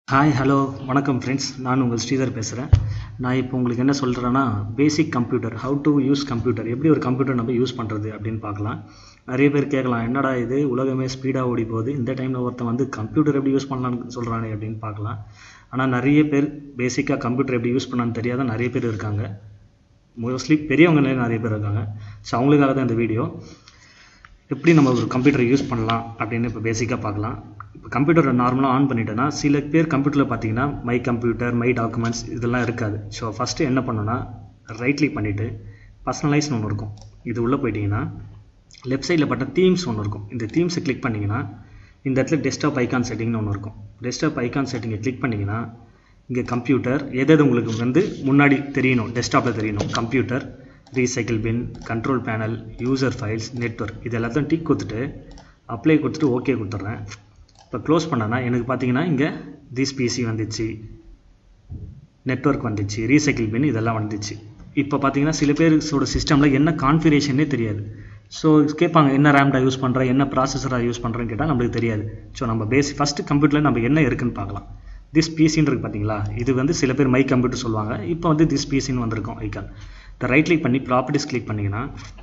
hi hello வணக்கம் friends நான் உங்கள் ஸ்ரீதர் பேசுகிறேன் நான் இப்போ உங்களுக்கு என்ன சொல்கிறேன்னா basic computer how to use computer எப்படி ஒரு கம்ப்யூட்டர் நம்ம யூஸ் பண்ணுறது அப்படின்னு பார்க்கலாம் நிறைய பேர் கேட்கலாம் என்னடா இது உலகமே ஸ்பீடாக ஓடி போகுது இந்த டைமில் ஒருத்தன் வந்து கம்ப்யூட்டர் எப்படி யூஸ் பண்ணலான்னு சொல்கிறானே அப்படின்னு பார்க்கலாம் ஆனால் நிறைய பேர் பேசிக்காக கம்ப்யூட்டர் எப்படி யூஸ் பண்ணான்னு தெரியாத நிறைய பேர் இருக்காங்க மோஸ்ட்லி பெரியவங்களே நிறைய பேர் இருக்காங்க ஸோ அவங்களுக்காக தான் இந்த வீடியோ எப்படி நம்ம ஒரு கம்ப்யூட்டரை யூஸ் பண்ணலாம் அப்படின்னு இப்போ பேசிக்காக பார்க்கலாம் இப்போ கம்ப்யூட்டரை நார்மலாக ஆன் பண்ணிட்டேன்னா சில பேர் கம்ப்யூட்டரில் பார்த்தீங்கன்னா மை கம்ப்யூட்டர் மை டாக்குமெண்ட்ஸ் இதெல்லாம் இருக்காது ஸோ ஃபஸ்ட்டு என்ன பண்ணணும்னா ரைட் கிளிக் பண்ணிவிட்டு பர்சனலைஸ்னு ஒன்று இருக்கும் இது உள்ளே போயிட்டீங்கன்னா லெஃப்ட் சைடில் பார்த்தா தீம்ஸ் ஒன்று இருக்கும் இந்த தீம்ஸை கிளிக் பண்ணிங்கன்னா இந்த இடத்துல டெஸ்க்டாப் ஐகான் செட்டிங்னு ஒன்று இருக்கும் டெஸ்க்டாப் ஐகான் செட்டிங்கை கிளிக் பண்ணிங்கன்னா இங்கே கம்ப்யூட்டர் எது எது உங்களுக்கு வந்து முன்னாடி தெரியணும் டெஸ்க்டாப்பில் தெரியணும் computer recycle bin control panel user files network இது எல்லாத்தையும் டிக் கொடுத்துட்டு அப்ளை கொடுத்துட்டு ஓகே கொடுத்துட்றேன் இப்போ க்ளோஸ் பண்ணனா எனக்கு பார்த்தீங்கன்னா இங்கே திஸ் பிசி வந்துச்சு நெட்ஒர்க் வந்துச்சு ரீசைக்கிள் பின் இதெல்லாம் வந்துச்சு இப்போ பார்த்தீங்கன்னா சில பேரோட சிஸ்டமில் என்ன கான்ஃபிகரேஷனே தெரியாது ஸோ கேட்பாங்க என்ன ரேம்டா யூஸ் பண்ணுறேன் என்ன ப்ராசஸராக யூஸ் பண்ணுறேன்னு கேட்டால் நம்மளுக்கு தெரியாது ஸோ நம்ம பேசிக் ஃபஸ்ட்டு கம்ப்யூட்டரில் நம்ம என்ன இருக்குன்னு பார்க்கலாம் திஸ் பிசின்னு இருக்குது பார்த்தீங்களா இது வந்து சில பேர் மை கம்ப்யூட்டர் சொல்லுவாங்க இப்போ வந்து திஸ் பிசின்னு வந்திருக்கும் ஐக்கான் இந்த ரைட் கிளிக் பண்ணி ப்ராப்பர்ட்டிஸ் கிளிக் பண்ணிங்கன்னா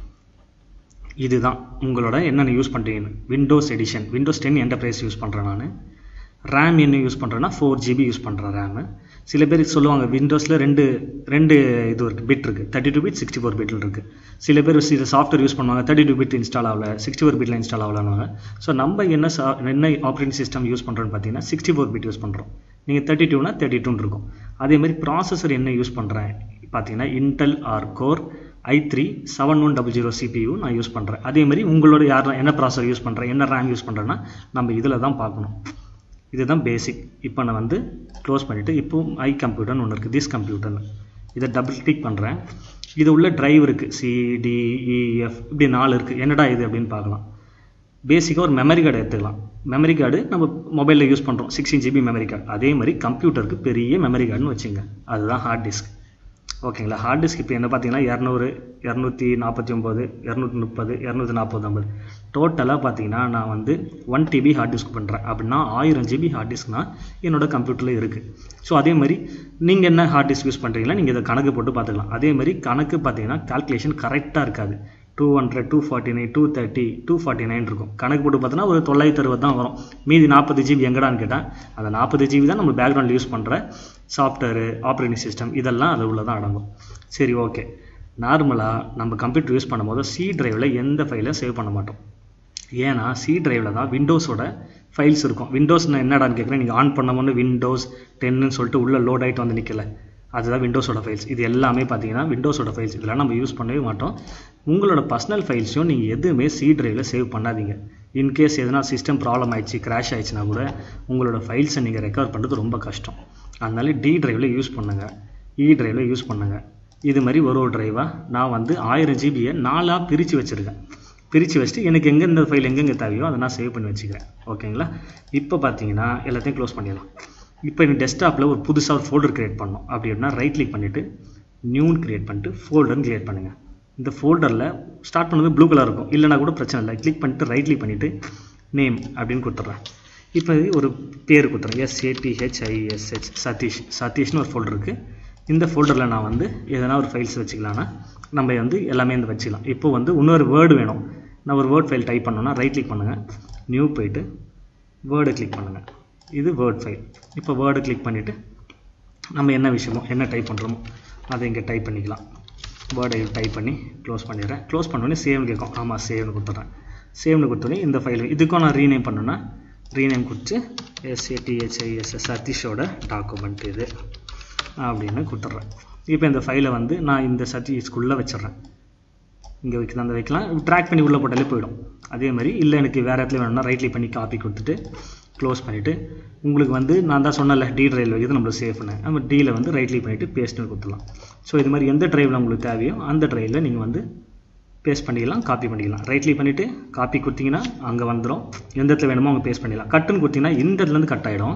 இதுதான் உங்களோட என்னென்ன யூஸ் பண்ணுறீங்கன்னு Windows edition Windows ten enterprise use பண்ணுறேன் நான் ரேம் என்ன யூஸ் பண்ணுறேன்னா ஃபோர் ஜிபி யூஸ் பண்ணுறேன் ரேமு சில பேர் சொல்லுவாங்க விண்டோஸில் ரெண்டு ரெண்டு இது இருக்குது பிட் இருக்குது thirty two bit sixty four பிட்டில் இருக்குது சில பேர் சில சாஃப்ட்வேர் யூஸ் பண்ணுவாங்க தேர்ட்டி டூ பிட் இன்ஸ்டால் ஆகல சிக்ஸ்டி ஃபோர் பிட்டில் இன்ஸ்டால் ஆகலான்னு ஸோ நம்ம என்ன சா என்ன ஆப்ரேட்டிங் சிஸ்டம் யூஸ் பண்ணுறோன்னு பார்த்தீங்கன்னா சிக்ஸ்டி ஃபோர் பிட் யூஸ் பண்ணுறோம் நீங்கள் தேர்ட்டி டூனா தேர்ட்டி டூன்னு இருக்கும் அதே மாதிரி ப்ராசஸர் என்ன யூஸ் பண்ணுறேன் பார்த்தீங்கன்னா Intel R core i three seven one double zero CPU நான் யூஸ் பண்ணுறேன் அதே மாதிரி உங்களோட யார் என்ன ப்ராசர் யூஸ் பண்ணுறேன் என்ன ரேம் யூஸ் பண்ணுறேன்னா நம்ம இதில் தான் பார்க்கணும் இதுதான் பேசிக் இப்போ நான் வந்து க்ளோஸ் பண்ணிவிட்டு இப்போ ஐ கம்ப்யூட்டர்னு ஒன்று இருக்குது திஸ் கம்ப்யூட்டர்னு இதை டபுள் கிளிக் பண்ணுறேன் இது உள்ள டிரைவ் இருக்குது சிடிஇஎஃப் இப்படி நாலு இருக்குது என்னடா இது அப்படின்னு பார்க்கலாம் பேசிக்காக ஒரு மெமரி கார்டு எடுத்துக்கலாம் மெமரி கார்டு நம்ம மொபைலில் யூஸ் பண்ணுறோம் சிக்ஸ்டீன் ஜிபி மெமரி கார்டு அதே மாதிரி கம்ப்யூட்டருக்கு பெரிய மெமரி கார்டுன்னு வச்சுங்க அதுதான் ஹார்ட் டிஸ்க் ஓகேங்களா ஹார்ட் டிஸ்க் இப்போ என்ன பார்த்தீங்கன்னா இரநூறு இரநூத்தி நாற்பத்தி ஒம்பது இரநூத்தி முப்பது இரநூத்தி நாற்பது ஐம்பது டோட்டலாக பார்த்தீங்கன்னா நான் வந்து ஒன் டிபி ஹார்ட் டிஸ்க் பண்ணுறேன் அப்படின்னா ஆயிரம் ஜிபி ஹார்ட் டிஸ்க்னா என்னோட கம்ப்யூட்டரில் இருக்குது ஸோ அதே மாதிரி நீங்கள் என்ன ஹார்ட் டிஸ்க் யூஸ் பண்ணுறீங்களா நீங்கள் இதை கணக்கு போட்டு பார்த்துக்கலாம் அதே மாதிரி கணக்கு பார்த்தீங்கன்னா கால்குலேஷன் கரெக்டாக இருக்காது two hundred two forty nine two thirty two forty nine இருக்கும் கணக்கு போட்டு பார்த்தோன்னா ஒரு தொள்ளாயிரத்தி அறுபது தான் வரும் மீதி நாற்பது ஜிபி எங்கடான்னு கேட்டால் அந்த நாற்பது ஜிபி தான் நம்ம பேக்ரவுண்டில் யூஸ் பண்ணுற சாஃப்ட்வேரு ஆப்ரேட்டிங் சிஸ்டம் இதெல்லாம் அது உள்ள தான் அடங்கும் சரி ஓகே நார்மலாக நம்ம கம்ப்யூட்டர் யூஸ் பண்ணும்போது சி டிரைவில் எந்த ஃபைலை சேவ் பண்ண மாட்டோம் ஏன்னா சி டிரைவில் தான் விண்டோஸோட ஃபைல்ஸ் இருக்கும் விண்டோஸ்னா என்னடான்னு கேட்குறேன் நீங்கள் ஆன் பண்ணமுன்னு விண்டோஸ் டென்னு சொல்லிட்டு உள்ளே லோட் ஆகிட்டு வந்து நிற்கல அதுதான் விண்டோஸோட ஃபைல்ஸ் இது எல்லாமே பார்த்தீங்கன்னா விண்டோஸோட ஃபைல்ஸ் இதெல்லாம் நம்ம யூஸ் பண்ணவே மாட்டோம் உங்களோட பர்சனல் ஃபைல்ஸையும் நீங்கள் எதுவுமே சி டிரைவில் சேவ் பண்ணாதீங்க இன்கேஸ் எதனா சிஸ்டம் ப்ராப்ளம் ஆயிடுச்சு கிராஷ் ஆயிடுச்சுன்னா கூட உங்களோட ஃபைல்ஸை நீங்கள் ரெக்கவர் பண்ணுறது ரொம்ப கஷ்டம் அதனால டி டிரைவில் யூஸ் பண்ணுங்கள் இ டிரைவில் யூஸ் பண்ணுங்கள் இது மாதிரி ஒரு ஒரு டிரைவாக நான் வந்து ஆயிரம் ஜிபியை நாலாக பிரித்து வச்சுருக்கேன் பிரித்து வச்சுட்டு எனக்கு எங்கெந்த ஃபைல் எங்கெங்கே தேவையோ அதை நான் சேவ் பண்ணி வச்சுக்கிறேன் ஓகேங்களா இப்போ பார்த்தீங்கன்னா எல்லாத்தையும் க்ளோஸ் பண்ணிடலாம் இப்போ எனக்கு டெஸ்க்டாப்பில் ஒரு புதுசாக ஒரு ஃபோல்டர் க்ரியேட் பண்ணணும் அப்படி அப்படின்னா ரைட் கிளிக் பண்ணிவிட்டு நியூன்னு க்ரியேட் பண்ணிட்டு ஃபோல்டர்னு க்ரியேட் பண்ணுங்கள் இந்த ஃபோல்டரில் ஸ்டார்ட் பண்ணது ப்ளூ கலர் இருக்கும் இல்லைனா கூட பிரச்சனை இல்லை கிளிக் பண்ணிட்டு ரைட் கிளிக் பண்ணிவிட்டு நேம் அப்படின்னு கொடுத்துட்றேன் இப்போ ஒரு பேர் கொடுத்துறேன் எஸ்ஏடிஹெச்ஐஎஸ்ஹெச் சதீஷ் சதீஷ்னு ஒரு ஃபோல்டர் இருக்குது இந்த ஃபோல்டரில் நான் வந்து எதனா ஒரு ஃபைல்ஸ் வச்சுக்கலான்னா நம்ம வந்து எல்லாமே வந்து வச்சுக்கலாம் இப்போ வந்து இன்னொரு வேர்டு வேணும் நான் ஒரு வேர்ட் ஃபைல் டைப் பண்ணோன்னா ரைட் கிளிக் பண்ணுங்கள் நியூ போயிட்டு வேர்டை கிளிக் பண்ணுங்கள் இது வேர்ட் ஃபைல் இப்போ வேர்டு கிளிக் பண்ணிவிட்டு நம்ம என்ன விஷயமோ என்ன டைப் பண்ணுறோமோ அதை இங்கே டைப் பண்ணிக்கலாம் வேர்டை டைப் பண்ணி க்ளோஸ் பண்ணிடுறேன் க்ளோஸ் பண்ணோடனே சேவ்னு கேட்கும் ஆமாம் சேவ்னு கொடுத்துட்றேன் சேவ்னு கொடுத்தோடனே இந்த ஃபைல் இதுக்கும் நான் ரீநேம் பண்ணேன்னா ரீநேம் கொடுத்து எஸ்ஏடிஹெச்ஐஎஸ்எஸ் சதீஷோட டாக்குமெண்ட் இது அப்படின்னு கொடுத்துட்றேன் இப்போ இந்த ஃபைலை வந்து நான் இந்த சதீஷ்குள்ளே வச்சிடுறேன் இங்கே வைக்கலாம் அந்த வைக்கலாம் ட்ராக் பண்ணி உள்ளே போட்டாலே போயிடும் அதே மாதிரி இல்லை எனக்கு வேறு இடத்துல வேணும்னா ரைட் கிளிக் பண்ணி காப்பி கொடுத்துட்டு க்ளோஸ் பண்ணிவிட்டு உங்களுக்கு வந்து நான் தான் சொன்னல டி ட்ரைவில் வைக்கிறது நம்மளுக்கு சேஃப்னு நம்ம டியில் வந்து ரைட் கிளிக் பண்ணிவிட்டு பேஸ்ட்னு கொடுத்துலாம் ஸோ இது மாதிரி எந்த ட்ரைவில் உங்களுக்கு தேவையோ அந்த ட்ரைவில் நீங்கள் வந்து பேஸ்ட் பண்ணிக்கலாம் காப்பி பண்ணிக்கலாம் ரைட் கிளிக் பண்ணிவிட்டு காப்பி கொடுத்தீங்கன்னா அங்கே வந்துடும் எந்த இடத்துல வேணுமோ அங்கே பேஸ்ட் பண்ணிடலாம் கட்டுன்னு கொடுத்தீங்கன்னா இந்த இடத்துலேருந்து கட் ஆகிடும்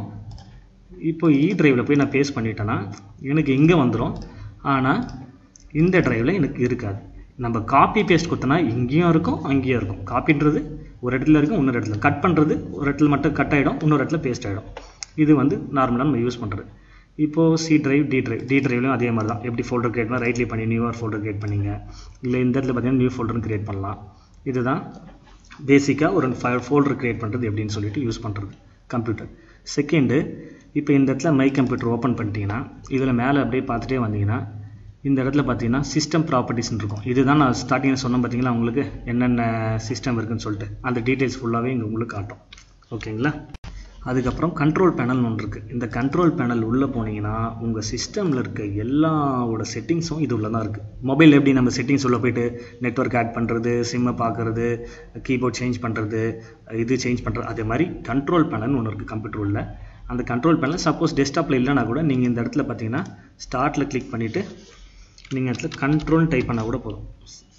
இப்போ இ ட்ரைவில் போய் நான் பேஸ்ட் பண்ணிட்டேன்னா எனக்கு இங்கே வந்துடும் ஆனால் இந்த ட்ரைவில் எனக்கு இருக்காது நம்ம காப்பி பேஸ்ட் கொடுத்தோன்னா இங்கேயும் இருக்கும் அங்கேயும் இருக்கும் காப்பின்றது ஒரு இடத்துல இருக்கும் இன்னொரு இடத்துல கட் பண்ணுறது ஒரு இடத்துல மட்டும் கட் ஆகிடும் இன்னொரு இடத்துல பேஸ்ட் ஆகிடும் இது வந்து நார்மலாக நம்ம யூஸ் பண்ணுறது இப்போது C drive D drive D டிரைவ்லையும் அதே மாதிரி தான் எப்படி ஃபோல்டர் கிரியேட் பண்ணால் ரைட்லி பண்ணி நியூவாக ஃபோல்டர் கிரியேட் பண்ணிங்க இல்லை இந்த இடத்துல பார்த்தீங்கன்னா நியூ ஃபோல்டரும் கிரியேட் பண்ணலாம் இதுதான் பேசிக்காக ஒரு ஃபோல்டர் கிரியேட் பண்ணுறது எப்படின்னு சொல்லிட்டு யூஸ் பண்ணுறது கம்ப்யூட்டர் செகண்டு இப்போ இந்த இடத்துல மை கம்ப்யூட்டர் ஓப்பன் பண்ணிட்டீங்கன்னா இதில் மேலே அப்படியே பார்த்துட்டே வந்தீங்கன்னா இந்த இடத்துல பார்த்தீங்கன்னா சிஸ்டம் ப்ராப்பர்ட்டிஸ்னு இருக்கும் இதுதான் நான் ஸ்டார்டிங்கில் சொன்னேன் பார்த்தீங்களா உங்களுக்கு என்னென்ன சிஸ்டம் இருக்குன்னு சொல்லிட்டு அந்த டீட்டெயில்ஸ் ஃபுல்லாகவே இங்கே உங்களுக்கு காட்டும் ஓகேங்களா அதுக்கப்புறம் கண்ட்ரோல் பேனல்னு ஒன்று இருக்குது இந்த கண்ட்ரோல் பேனல் உள்ளே போனீங்கன்னா உங்கள் சிஸ்டமில் இருக்க எல்லாவோட செட்டிங்ஸும் இது உள்ள தான் இருக்குது மொபைல் எப்படி நம்ம செட்டிங்ஸ் உள்ள போயிட்டு நெட்ஒர்க் ஆட் பண்ணுறது சிம்மை பார்க்குறது கீபோர்ட் சேஞ்ச் பண்ணுறது இது சேஞ்ச் பண்ணுறது அதே மாதிரி கண்ட்ரோல் பேனல்னு ஒன்று இருக்குது கம்ப்யூட்டர் உள்ள அந்த கண்ட்ரோல் பேனல் சப்போஸ் டெஸ்க்டாப்பில் இல்லைனா கூட நீங்கள் இந்த இடத்துல பார்த்தீங்கன்னா ஸ்டார்ட்டில் கிளிக் பண்ணிவிட்டு நீங்கள் இடத்துல கண்ட்ரோல் டைப் பண்ணால் கூட போதும்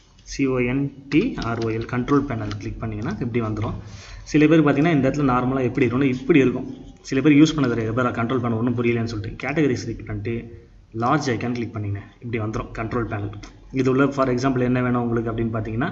C O N T R O L control panel click பண்ணிங்கன்னா இப்படி வந்துடும் சில பேர் பார்த்தீங்கன்னா இந்த இடத்துல நார்மலாக எப்படி இருக்கும்னா இப்படி இருக்கும் சில பேர் யூஸ் பண்ண தெரியாது பேர் கண்ட்ரோல் பண்ண ஒன்றும் புரியலன்னு சொல்லிட்டு கேட்டகரிஸ் கிளிக் பண்ணிட்டு லார்ஜ் ஐக்கான் கிளிக் பண்ணிங்க இப்படி வந்துடும் கண்ட்ரோல் பேனல் இது உள்ள ஃபார் எக்ஸாம்பிள் என்ன வேணும் உங்களுக்கு அப்படின்னு பார்த்தீங்கன்னா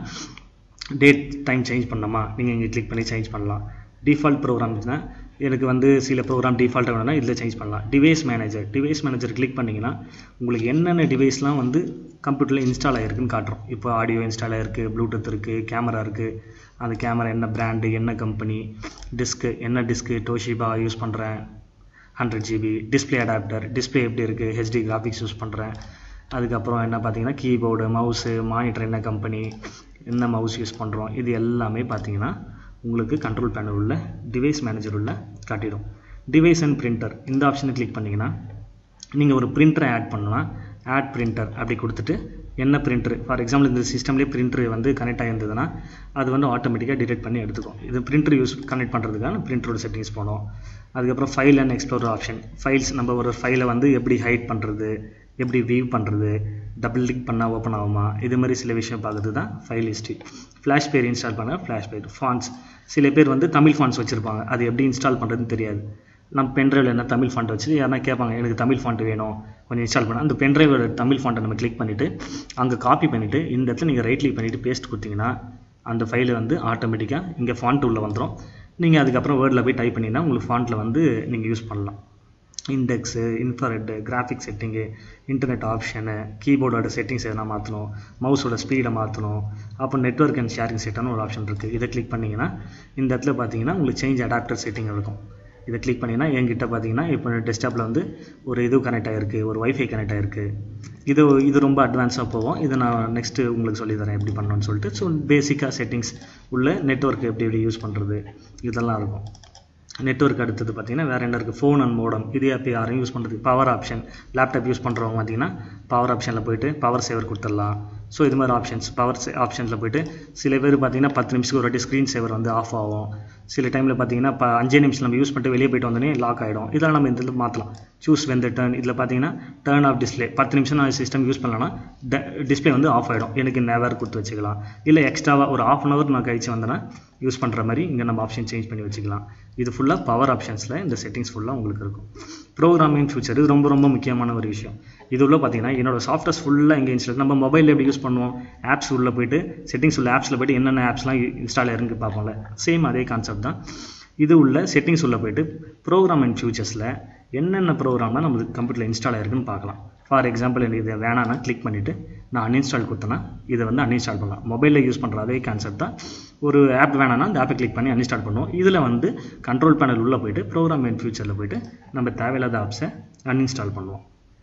டேட் டைம் சேஞ்ச் பண்ணணுமா நீங்கள் இங்கே கிளிக் பண்ணி சேஞ்ச் பண்ணலாம் டிஃபால்ட் ப்ரோக்ராம்ஸ்னால் எனக்கு வந்து சில ப்ரோக்ராம் டிஃபால்ட்டாக வேணும்னா இதில் சேஞ்ச் பண்ணலாம் device manager device manager click பண்ணிங்கன்னா உங்களுக்கு என்னென்ன டிவைஸ்லாம் வந்து கம்ப்யூட்டரில் இன்ஸ்டால் ஆகிருக்குன்னு காட்டுறோம் இப்போ ஆடியோ இன்ஸ்டால் ஆகிருக்கு ப்ளூடூத் இருக்குது கேமரா இருக்குது அந்த கேமரா என்ன பிராண்டு என்ன கம்பெனி டிஸ்க்கு என்ன டிஸ்க்கு டோஷிபா யூஸ் பண்ணுறேன் hundred GB display adapter display எப்படி இருக்குது ஹெச்டி கிராஃபிக்ஸ் யூஸ் பண்ணுறேன் அதுக்கப்புறம் என்ன பார்த்தீங்கன்னா கீபோர்டு மவுஸு மானிட்டர் என்ன கம்பெனி என்ன மவுஸ் யூஸ் பண்ணுறோம் இது எல்லாமே பார்த்தீங்கன்னா உங்களுக்கு கண்ட்ரோல் பேனல் உள்ள டிவைஸ் மேனேஜர் உள்ள காட்டிடும் டிவைஸ் அண்ட் பிரிண்டர் இந்த ஆப்ஷனை கிளிக் பண்ணிங்கன்னா நீங்கள் ஒரு பிரிண்டரை ஆட் பண்ணலாம் ஆட் பிரிண்டர் அப்படி கொடுத்துட்டு என்ன பிரிண்டர் ஃபார் எக்ஸாம்பிள் இந்த சிஸ்டம்லேயே பிரிண்டர் வந்து கனெக்ட் ஆகிருந்ததுன்னா அது வந்து ஆட்டோமேட்டிக்காக டிடெக்ட் பண்ணி எடுத்துக்கும் இது பிரிண்டர் யூஸ் கனெக்ட் பண்ணுறதுக்கான பிரிண்டரோட செட்டிங்ஸ் போனோம் அதுக்கப்புறம் file and explore option files நம்ம ஒரு ஃபைலை வந்து எப்படி ஹைட் பண்ணுறது எப்படி வியூ பண்ணுறது டபுள் கிளிக் பண்ணால் ஓப்பன் ஆகுமா இது மாதிரி சில விஷயம் பார்க்குறது தான் ஃபைல் ஹிஸ்ட்ரி ஃப்ளாஷ் பேர் இன்ஸ்டால் பண்ண ஃப்ளாஷ் பேர் ஃபான்ஸ் சில பேர் வந்து தமிழ் ஃபான்ஸ் வச்சுருப்பாங்க அது எப்படி இன்ஸ்டால் பண்ணுறதுன்னு தெரியாது நம்ம பென்ட்ரைவில் என்ன தமிழ் ஃபாண்ட் வச்சு யாரா கேட்பாங்க எனக்கு தமிழ் ஃபாண்ட் வேணும் கொஞ்சம் இன்ஸ்டால் பண்ண அந்த பென்ட்ரைவோட தமிழ் ஃபாண்ட்டை நம்ம கிளிக் பண்ணிவிட்டு அங்கே காப்பி பண்ணிவிட்டு இந்த இடத்துல நீங்கள் ரைட் கிளிக் பண்ணிவிட்டு பேஸ்ட் கொடுத்தீங்கன்னா அந்த ஃபைலை வந்து ஆட்டோமேட்டிக்காக இங்கே ஃபாண்ட் உள்ளே வந்துடும் நீங்கள் அதுக்கப்புறம் வேர்டில் போய் டைப் பண்ணிங்கன்னா உங்களுக்கு ஃபாண்ட்டில் வந்து நீங்கள் யூஸ் பண்ணலாம் index infrared graphic setting internet option கீபோர்டோட செட்டிங்ஸ் எதனா மாற்றணும் மவுஸோட ஸ்பீடை மாற்றணும் அப்புறம் நெட்ஒர்க் அண்ட் ஷேரிங் செட்டான ஒரு ஆப்ஷன் இருக்குது இதை கிளிக் பண்ணிங்கன்னா இந்த இடத்துல பார்த்தீங்கன்னா உங்களுக்கு சேஞ்ச் அடாப்டர் செட்டிங் இருக்கும் இதை கிளிக் பண்ணிங்கன்னா என்கிட்ட பார்த்தீங்கன்னா இப்போ டெஸ்க்டாப்பில் வந்து ஒரு இது கனெக்ட் ஆகிருக்கு ஒரு வைஃபை கனெக்ட் ஆகிருக்கு இது இது ரொம்ப அட்வான்ஸாக போகும் இதை நான் நெக்ஸ்ட்டு உங்களுக்கு சொல்லி தரேன் எப்படி பண்ணணும்னு சொல்லிட்டு ஸோ பேசிக்காக செட்டிங்ஸ் உள்ள நெட்ஒர்க் எப்படி எப்படி யூஸ் பண்ணுறது இதெல்லாம் இருக்கும் நெட்ஒர்க் அடுத்தது பார்த்தீங்கன்னா வேறு என்ன இருக்குது ஃபோன் அண்ட் மோடம் இது அப்போ யாரும் யூஸ் பண்ணுறது பவர் ஆப்ஷன் லேப்டாப் யூஸ் பண்ணுறவங்க பார்த்தீங்கன்னா பவர் ஆப்ஷனில் போயிட்டு பவர் சேவர் கொடுத்துடலாம் ஸோ இது மாதிரி ஆப்ஷன்ஸ் பவர் ஆப்ஷன்ஸில் போயிட்டு சில பேர் பார்த்தீங்கன்னா பத்து நிமிஷத்துக்கு ஒரு வாட்டி ஸ்க்ரீன் சேவர் வந்து ஆஃப் ஆகும் சில டைமில் பார்த்தீங்கன்னா இப்போ அஞ்சே நிமிஷம் நம்ம யூஸ் பண்ணிட்டு வெளியே போயிட்டு வந்தோடனே லாக் ஆகிடும் இதெல்லாம் நம்ம இந்த இதில் மாற்றலாம் சூஸ் வெந்த டர்ன் இதில் பார்த்தீங்கன்னா டர்ன் ஆஃப் டிஸ்பிளே பத்து நிமிஷம் நான் சிஸ்டம் யூஸ் பண்ணலன்னா டிஸ்பிளே வந்து ஆஃப் ஆகிடும் எனக்கு நெவர் கொடுத்து வச்சுக்கலாம் இல்லை எக்ஸ்ட்ராவாக ஒரு ஆஃப் அன் ஹவர் நான் கழிச்சு வந்தேன்னா யூஸ் பண்ணுற மாதிரி இங்கே நம்ம ஆப்ஷன் சேஞ்ச் பண்ணி வச்சுக்கலாம் இது ஃபுல்லாக பவர் ஆப்ஷன்ஸில் இந்த செட்டிங்ஸ் ஃபுல்லாக உங்களுக்கு இருக்கும் ப்ரோக்ராமிங் ஃபியூச்சர் இது ரொம்ப ரொம்ப முக்கியமான ஒரு விஷயம் இது உள்ள பார்த்தீங்கன்னா என்னோட சாஃப்ட்வேர்ஸ் ஃபுல்லாக இங்கே இன்ஸ்டால் நம்ம மொபைலில் எப்படி யூஸ் பண்ணுவோம் ஆப்ஸ் உள்ளே போயிட்டு செட்டிங்ஸ் உள்ள ஆப்ஸில் போயிட்டு என்னென்ன ஆப்ஸ்லாம் இன்ஸ்டால் இறங்கி பார்ப்போம்ல சேம் அதே கான்செப்ட் தான் இது உள்ள செட்டிங்ஸ் உள்ள போயிட்டு ப்ரோக்ராம் அண்ட் ஃபியூச்சர்ஸில் என்னென்ன ப்ரோக்ராம்லாம் நம்மளுக்கு கம்ப்யூட்டரில் இன்ஸ்டால் ஆயிருக்குன்னு பார்க்கலாம் ஃபார் எக்ஸாம்பிள் எனக்கு இது வேணான்னா கிளிக் பண்ணிவிட்டு நான் அன்இன்ஸ்டால் கொடுத்தேன்னா இதை வந்து அன்இன்ஸ்டால் பண்ணலாம் மொபைலில் யூஸ் பண்ணுற அதே கான்செப்ட் தான் ஒரு ஆப் வேணான்னா அந்த ஆப்பை கிளிக் பண்ணி அன்இன்ஸ்டால் பண்ணுவோம் இதில் வந்து கண்ட்ரோல் பேனல் உள்ளே போயிட்டு ப்ரோக்ராம் அண்ட் ஃபியூச்சரில் போயிட்டு நம்ம தேவையில்லாத ஆப்ஸை அன்இன்ஸ்டால் பண்ணுவோம்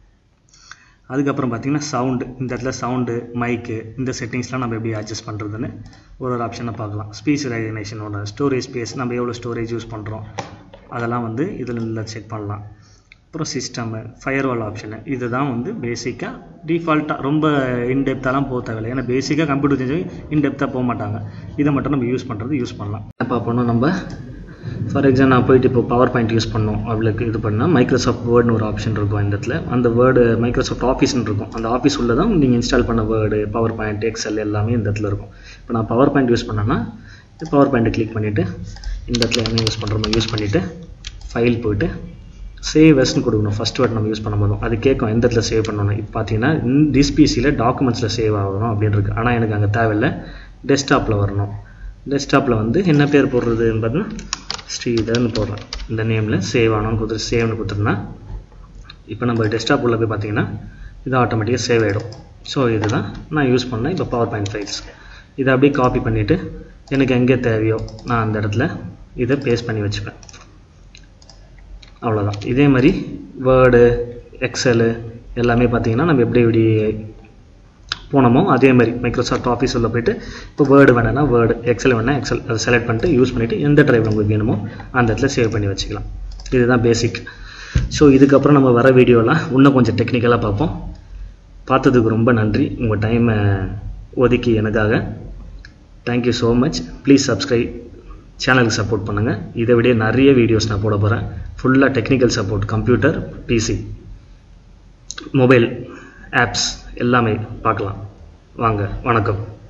அதுக்கப்புறம் பார்த்திங்கன்னா சவுண்டு இந்த இடத்துல சவுண்டு மைக்கு இந்த செட்டிங்ஸ்லாம் நம்ம எப்படி அட்ஜஸ்ட் பண்ணுறதுன்னு ஒரு ஒரு ஆப்ஷனை பார்க்கலாம் ஸ்பீச் ரெகனேஷனோட ஸ்டோரேஜ் ஸ்பேஸ் நம்ம எவ்வளோ ஸ்டோரேஜ் யூஸ் பண்ணுறோம் அதெல்லாம் வந்து இதில் செக் பண்ணலாம் அப்புறம் சிஸ்டமு ஃபயர்வால் ஆப்ஷனு இதுதான் வந்து பேசிக்காக டிஃபால்ட்டாக ரொம்ப இன்டெப்த்தாலாம் போக தேவையில்லை ஏன்னா பேசிக்காக கம்ப்யூட்டர் தெரிஞ்சு இன்டெப்த்தாக போக மாட்டாங்க இதை மட்டும் நம்ம யூஸ் பண்ணுறது யூஸ் பண்ணலாம் பார்ப்போம்னா நம்ம ஃபார் எக்ஸாம்பிள் நான் போயிட்டு இப்போ பவர் பாயிண்ட் யூஸ் பண்ணோம் அவளுக்கு இது பண்ணால் மைக்ரோசாஃப்ட் வேர்டுன்னு ஒரு ஆப்ஷன் இருக்கும் இந்த இடத்துல அந்த வேர்டு மைக்ரோசாஃப்ட் ஆஃபீஸ்னு இருக்கும் அந்த ஆஃபீஸ் உள்ள தான் நீங்கள் இன்ஸ்டால் பண்ண வேர்டு பவர் பாயிண்ட் எக்ஸல் எல்லாமே இந்த இடத்துல இருக்கும் இப்போ நான் பவர் பாயிண்ட் யூஸ் பண்ணேன்னா பவர் பாயிண்ட்டை கிளிக் பண்ணிவிட்டு இந்த இடத்துல என்ன யூஸ் பண்ணுறோமோ யூஸ் பண்ணிவிட்டு ஃபைல் போயிட்டு சேவ் எஸ்ன்னு கொடுக்கணும் ஃபஸ்ட் வேர்ட் நம்ம யூஸ் பண்ணும்போதும் அது கேட்கும் எந்த இடத்துல சேவ் பண்ணணும் இப்போ பார்த்தீங்கன்னா திஸ் பிசியில் டாக்குமெண்ட்ஸில் சேவ் ஆகணும் அப்படின்னு இருக்குது ஆனால் எனக்கு அங்கே தேவையில்லை டெஸ்க்டாப்பில் வரணும் டெஸ்க்டாப்பில் வந்து என்ன பேர் போடுறதுன்னு பார்த்தீங்கன்னா ஸ்ரீதர்னு போடுறேன் இந்த நேமில் சேவ் ஆனோன்னு கொடுத்துட்டு சேவ்னு கொடுத்துருந்தா இப்போ நம்ம டெஸ்க்டாப் உள்ள போய் பார்த்தீங்கன்னா இது ஆட்டோமேட்டிக்காக சேவ் ஆகிடும் ஸோ இதுதான் நான் யூஸ் பண்ணேன் இப்போ பவர் பாயிண்ட் ஃபைல்ஸ் இதை அப்படியே காப்பி பண்ணிவிட்டு எனக்கு எங்கே தேவையோ நான் அந்த இடத்துல இதை பேஸ்ட் பண்ணி வச்சுப்பேன் அவ்வளோதான் இதே மாதிரி வேர்டு எக்ஸலு எல்லாமே பார்த்தீங்கன்னா நம்ம எப்படி எப்படி போனோமோ அதே மாதிரி மைக்ரோசாஃப்ட் ஆஃபீஸ் உள்ள போயிட்டு இப்போ வேர்டு வேணும்னா வேர்டு எக்ஸல் வேணா எக்ஸல் அதை செலக்ட் பண்ணிட்டு யூஸ் பண்ணிவிட்டு எந்த டிரைவ் உங்களுக்கு வேணுமோ அந்த இடத்துல சேவ் பண்ணி வச்சுக்கலாம் இதுதான் பேசிக் ஸோ இதுக்கப்புறம் நம்ம வர வீடியோலாம் இன்னும் கொஞ்சம் டெக்னிக்கலாக பார்ப்போம் பார்த்ததுக்கு ரொம்ப நன்றி உங்கள் டைமை ஒதுக்கி எனக்காக thank you so much please subscribe சேனலுக்கு சப்போர்ட் பண்ணுங்கள் இதை விட நிறைய வீடியோஸ் நான் போட போகிறேன் ஃபுல்லாக technical support computer PC mobile apps எல்லாமே பார்க்கலாம் வாங்க வணக்கம்